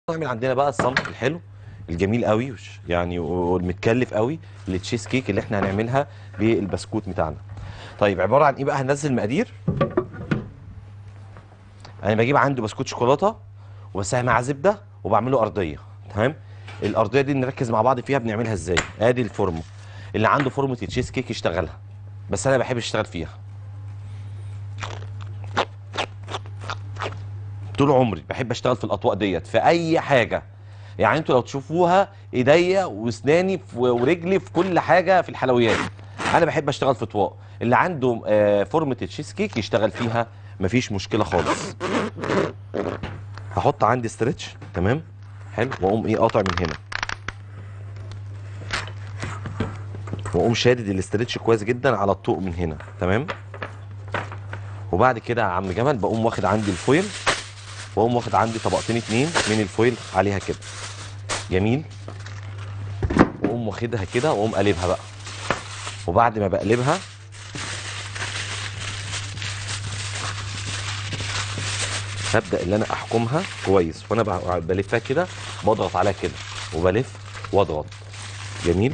نعمل عندنا بقى الصنف الحلو الجميل قوي وش- يعني والمتكلف قوي التشيز كيك اللي احنا هنعملها بالبسكوت بتاعنا طيب عباره عن ايه بقى هننزل مقادير انا بجيب عنده بسكوت شوكولاته وبسقيها مع زبده وبعمله ارضيه تمام الارضيه دي نركز مع بعض فيها بنعملها ازاي ادي الفورمه اللي عنده فورمه التشيز كيك يشتغلها بس انا بحب اشتغل فيها طول عمري بحب اشتغل في الاطواق ديت في اي حاجه يعني انتوا لو تشوفوها ايديا واسناني في- ورجلي في كل حاجه في الحلويات انا بحب اشتغل في اطواق اللي عنده آه، فورمه التشيز كيك يشتغل فيها مفيش مشكله خالص هحط عندي ستريتش تمام حلو واقوم ايه قاطع من هنا واقوم شادد الاسترتش كويس جدا على الطوق من هنا تمام وبعد كده يا عم جمال بقوم واخد عندي الفويل واقوم واخد عندي طبقتين اتنين من الفويل عليها كده جميل واقوم واخدها كده واقوم قلبها بقى وبعد ما بقلبها هبدا اللي انا احكمها كويس وانا بع- بلفها كده بضغط عليها كده وبلف واضغط جميل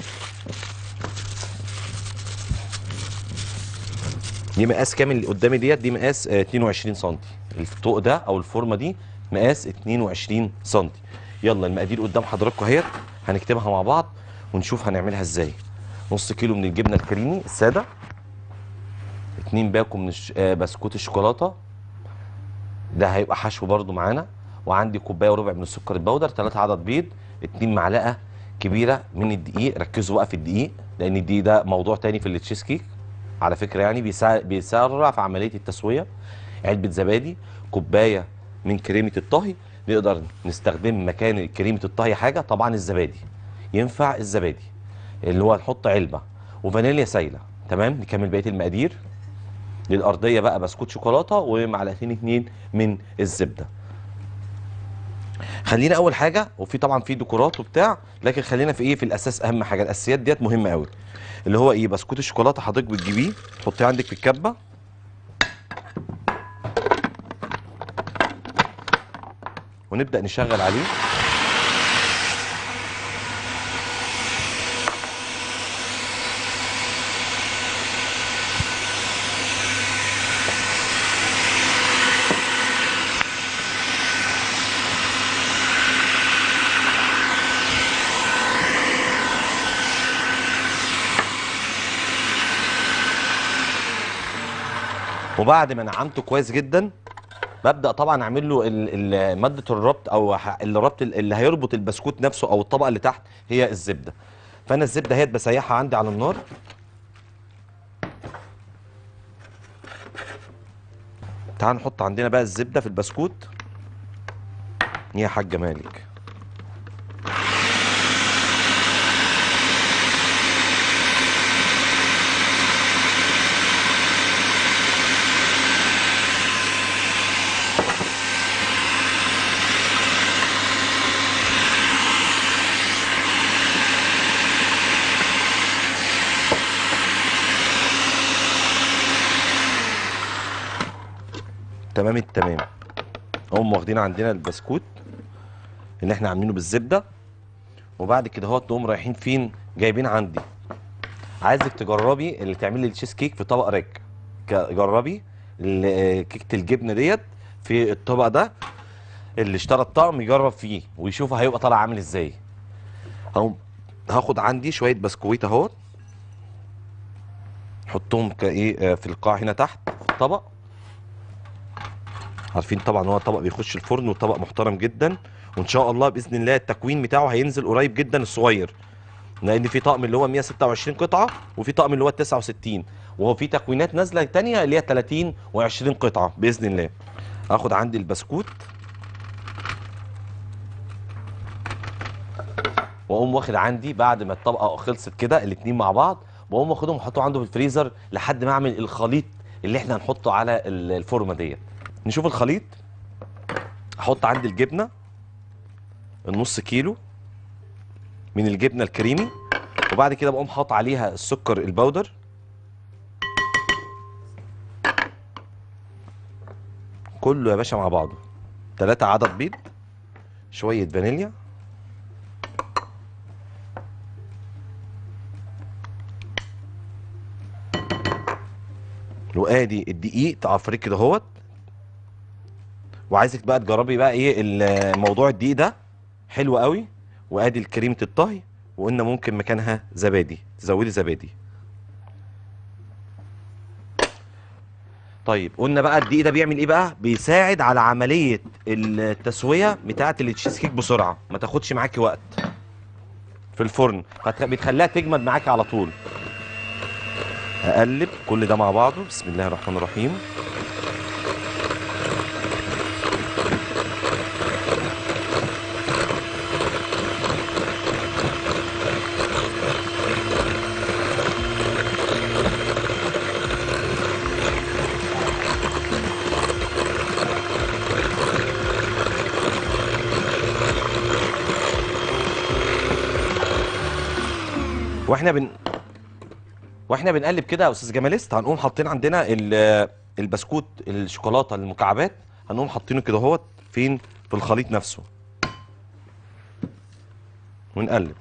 دي مقاس كامل اللي قدامي ديت دي مقاس آه، 22 سم الطوق ده او الفورمه دي مقاس 22 سم يلا المقادير قدام حضراتكم اهيت هنكتبها مع بعض ونشوف هنعملها ازاي نص كيلو من الجبنه الكريمي الساده 2 باكو من الش... آه، بسكوت الشوكولاته ده هيبقى حشو برده معانا وعندي كوبايه وربع من السكر البودر 3 عدد بيض 2 معلقه كبيره من الدقيق ركزوا بقى في الدقيق لان الدقيق ده موضوع تاني في التشيز كيك على فكره يعني بيسا- بيسرع في عمليه التسويه علبه زبادي كوبايه من كريمه الطهي نقدر نستخدم مكان كريمه الطهي حاجه طبعا الزبادي ينفع الزبادي اللي هو نحط علبه وفانيليا سايله تمام نكمل بقيه المقادير للارضيه بقى بسكوت شوكولاته ومعلقتين اتنين من الزبده خلينا اول حاجه وفي طبعا في ديكورات وبتاع لكن خلينا في ايه في الاساس اهم حاجه الاساسيات ديت مهمه قوي اللي هو ايه بسكوت الشوكولاته حضرتك بتجيبيه تحطيه عندك في الكبه ونبدا نشغل عليه وبعد ما نعمته كويس جدا ببدا طبعا اعمل له ال- ال- ماده الربط او ح- الربط ال- اللي هيربط البسكوت نفسه او الطبقه اللي تحت هي الزبده فانا الزبده هي بسيحها عندي على النار تعال نحط عندنا بقى الزبده في البسكوت يا حاجه مالك تمام التمام هم واخدين عندنا البسكوت اللي احنا عاملينه بالزبده وبعد كده اهوت نقوم رايحين فين جايبين عندي عايزك تجربي اللي تعملي التشيز كيك في طبق ريك ك- جربي ال- آه، كيكه الجبنه ديت في الطبق ده اللي اشترى الطقم يجرب فيه ويشوف هيبقى طالع عامل ازاي هقوم هاخد عندي شويه بسكويت اهوت حطهم كايه آه، في القاع هنا تحت في الطبق عارفين طبعا هو طبق بيخش الفرن وطبق محترم جدا وان شاء الله باذن الله التكوين بتاعه هينزل قريب جدا الصغير لان في طقم اللي هو 126 قطعه وفي طقم اللي هو 69 وهو في تكوينات نازله تانية اللي هي 30 و20 قطعه باذن الله اخد عندي البسكوت واقوم واخد عندي بعد ما الطبقه خلصت كده الاتنين مع بعض واقوم واخدهم واحطهم عنده في الفريزر لحد ما اعمل الخليط اللي احنا هنحطه على ال- الفورمه ديت نشوف الخليط احط عندي الجبنه النص كيلو من الجبنه الكريمي وبعد كده بقوم حاطط عليها السكر البودر كله يا باشا مع بعضه ثلاثة عدد بيض شويه فانيليا وادي الدقيق تعفريه كده اهوت وعايزك بقى تجربي بقى ايه الموضوع الدقيق ده حلو قوي وادي الكريمه الطهي وقلنا ممكن مكانها زبادي تزودي زبادي طيب قلنا بقى الدقيق ده بيعمل ايه بقى بيساعد على عمليه التسويه بتاعه التشيز كيك بسرعه ما تاخدش معاكي وقت في الفرن فت- بتخليها تجمد معاكي على طول اقلب كل ده مع بعضه بسم الله الرحمن الرحيم واحنا بن واحنا بنقلب كده يا استاذ جماليست هنقوم حاطين عندنا ال- البسكوت الشوكولاته المكعبات هنقوم حاطينه كده اهوت فين في الخليط نفسه ونقلب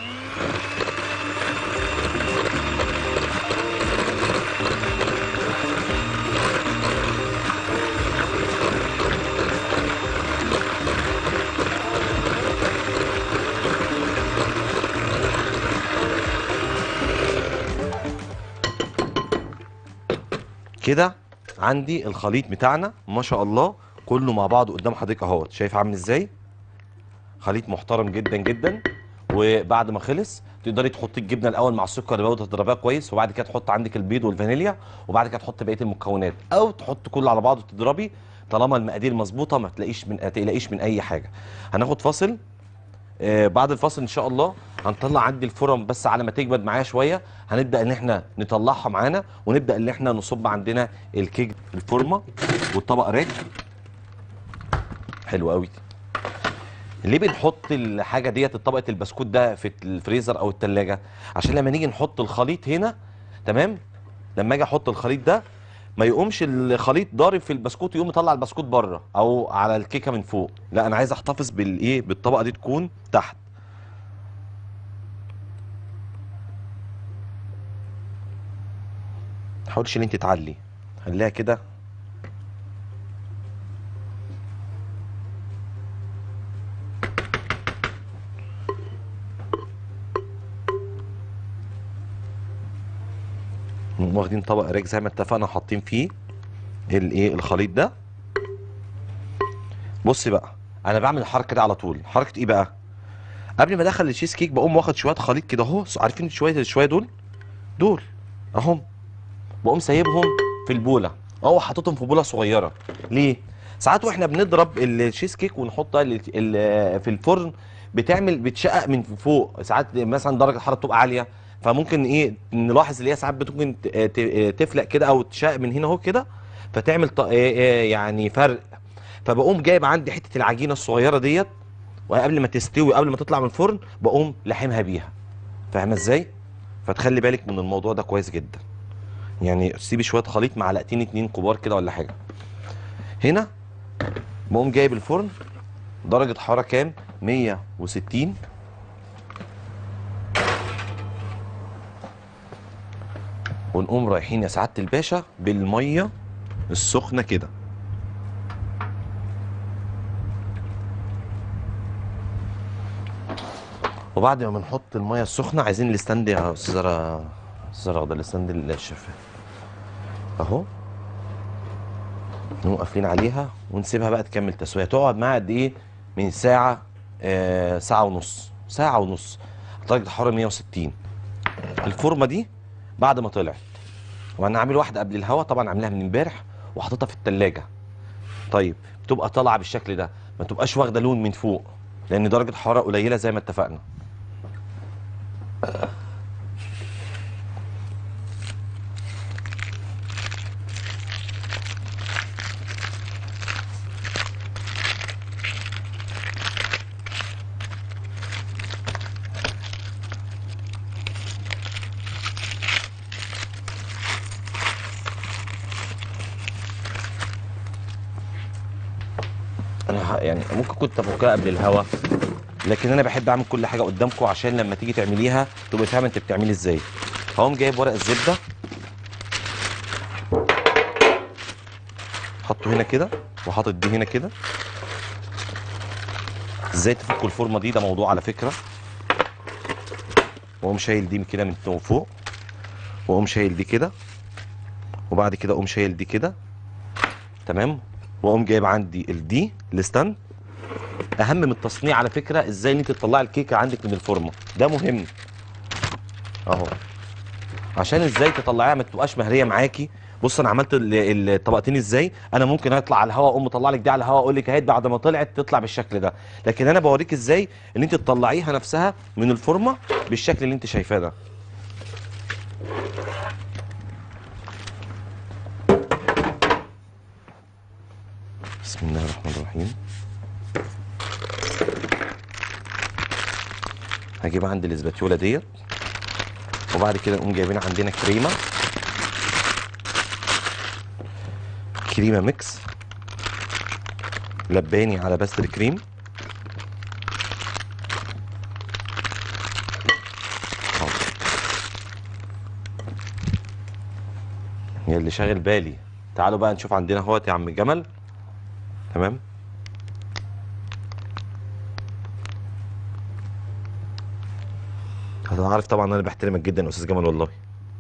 كده عندي الخليط بتاعنا ما شاء الله كله مع بعض قدام حضرتك اهوت شايف عامل ازاي خليط محترم جدا جدا وبعد ما خلص تقدري تحطي الجبنه الاول مع السكر اللي تضربيها كويس وبعد كده تحط عندك البيض والفانيليا وبعد كده تحط بقيه المكونات او تحط كله على بعضه وتضربي طالما المقادير مظبوطه ما تلاقيش من ما تقلقيش من اي حاجه هناخد فاصل آه بعد الفاصل ان شاء الله هنطلع عندي الفرن بس على ما تجمد معايا شويه هنبدا ان احنا نطلعها معانا ونبدا ان احنا نصب عندنا الكيك الفورمه والطبق راك حلو قوي ليه بنحط الحاجه ديت الطبقه البسكوت ده في الفريزر او التلاجة عشان لما نيجي نحط الخليط هنا تمام لما اجي احط الخليط ده ما يقومش الخليط ضارب في البسكوت يقوم يطلع البسكوت بره او على الكيكه من فوق لا انا عايز احتفظ بالايه بالطبقه دي تكون تحت تحاولش ان انت تعلي خليها كده نقوم واخدين طبق راك زي ما اتفقنا حاطين فيه الايه الخليط ده بص بقى انا بعمل الحركه دي على طول حركه ايه بقى قبل ما ادخل التشيز كيك بقوم واخد شويه خليط كده اهو عارفين شويه شويه دول دول اهم بقوم سايبهم في البوله او حاططهم في بوله صغيره ليه ساعات واحنا بنضرب التشيز كيك ونحطها ال- ال- في الفرن بتعمل بتشقق من فوق ساعات مثلا درجه الحراره بتبقى عاليه فممكن ايه نلاحظ اللي هي ساعات ممكن ت- ت- تفلق كده او تشقق من هنا اهو كده فتعمل ط- إيه إيه يعني فرق فبقوم جايب عندي حته العجينه الصغيره ديت وقبل ما تستوي قبل ما تطلع من الفرن بقوم لحمها بيها فاهمه ازاي فتخلي بالك من الموضوع ده كويس جدا يعني سيبي شويه خليط معلقتين اتنين كبار كده ولا حاجه هنا بقوم جايب الفرن درجه حراره كام 160 ونقوم رايحين يا سعاده الباشا بالميه السخنه كده وبعد ما بنحط الميه السخنه عايزين الاستند يا استاذه استاذه رغده الاستند الشفاف اهو نقوم قافلين عليها ونسيبها بقى تكمل تسويه تقعد معاها قد ايه من ساعه آه ساعه ونص ساعه ونص درجه حراره 160 الفورمه دي بعد ما طلعت طبعا انا عامل واحده قبل الهوا طبعا عاملاها من امبارح وحاططها في التلاجة طيب بتبقى طالعه بالشكل ده ما تبقاش واخده لون من فوق لان درجه حراره قليله زي ما اتفقنا انا ه- يعني ممكن كنت افكها قبل الهوا لكن انا بحب اعمل كل حاجه قدامكم عشان لما تيجي تعمليها تبقى فاهمه انت بتعملي ازاي هقوم جايب ورق الزبده حطه هنا كده وحاطط دي هنا كده ازاي تفكوا الفورمه دي ده موضوع على فكره واقوم شايل دي كده من فوق واقوم شايل دي كده وبعد كده اقوم شايل دي كده تمام واقوم جايب عندي الدي الستاند اهم من التصنيع على فكره ازاي ان انت تطلعي الكيكه عندك من الفورمه ده مهم اهو عشان ازاي تطلعيها ما تبقاش مهريه معاكي بص انا عملت ال- الطبقتين ازاي انا ممكن اطلع على الهواء اقوم مطلع لك دي على الهواء اقول لك اهي بعد ما طلعت تطلع بالشكل ده لكن انا بوريك ازاي ان انت تطلعيها نفسها من الفورمه بالشكل اللي انت شايفاه ده بسم الله الرحمن الرحيم هجيب عندي الاسباتيولا ديت وبعد كده نقوم جايبين عندنا كريمه كريمه ميكس لباني على باستر كريم حاضر. يا اللي شاغل بالي تعالوا بقى نشوف عندنا اهوت يا عم الجمل تمام انا عارف طبعا انا بحترمك جدا يا استاذ جمال والله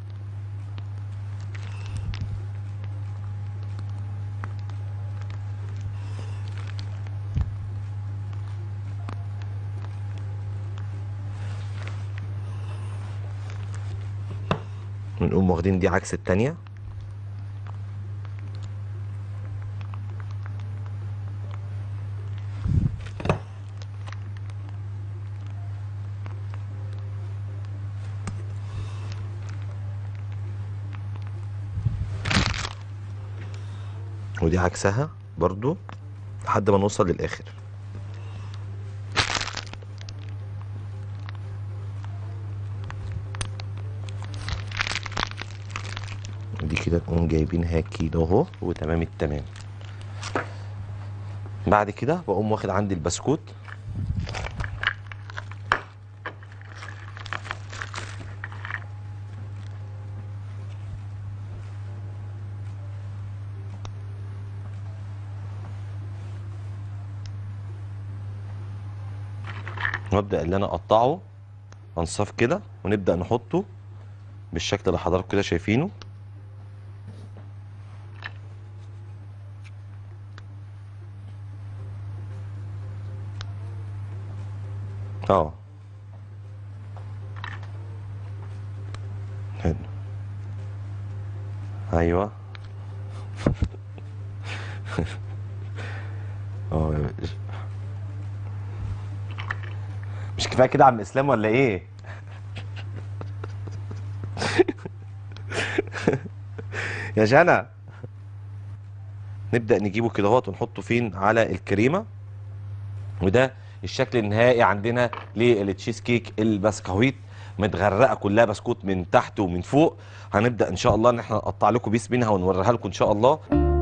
ونقوم واخدين دي عكس التانية ودي عكسها برضو لحد ما نوصل للاخر دي كده نقوم جايبينها كده اهو وتمام التمام بعد كده بقوم واخد عندي البسكوت وابدا اللي انا اقطعه انصاف كده ونبدا نحطه بالشكل اللي حضراتكم كده شايفينه اه حلو ايوه اه يا باشا. مش كفايه كده عم اسلام ولا ايه يا جنى نبدا نجيبه كده اهوت ونحطه فين على الكريمه وده الشكل النهائي عندنا للتشيز كيك البسكويت متغرقه كلها بسكوت من تحت ومن فوق هنبدا ان شاء الله ان احنا نقطع لكم بيس منها ونوريها لكم ان شاء الله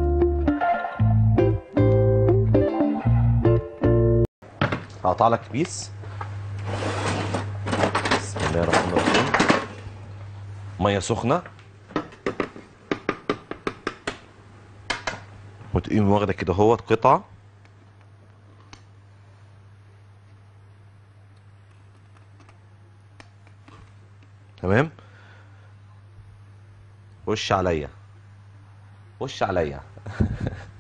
هقطع لك بيس بسم الله الرحمن الرحيم ميه سخنه وتقوم واخده كده اهوت قطعه تمام وش عليا وش عليا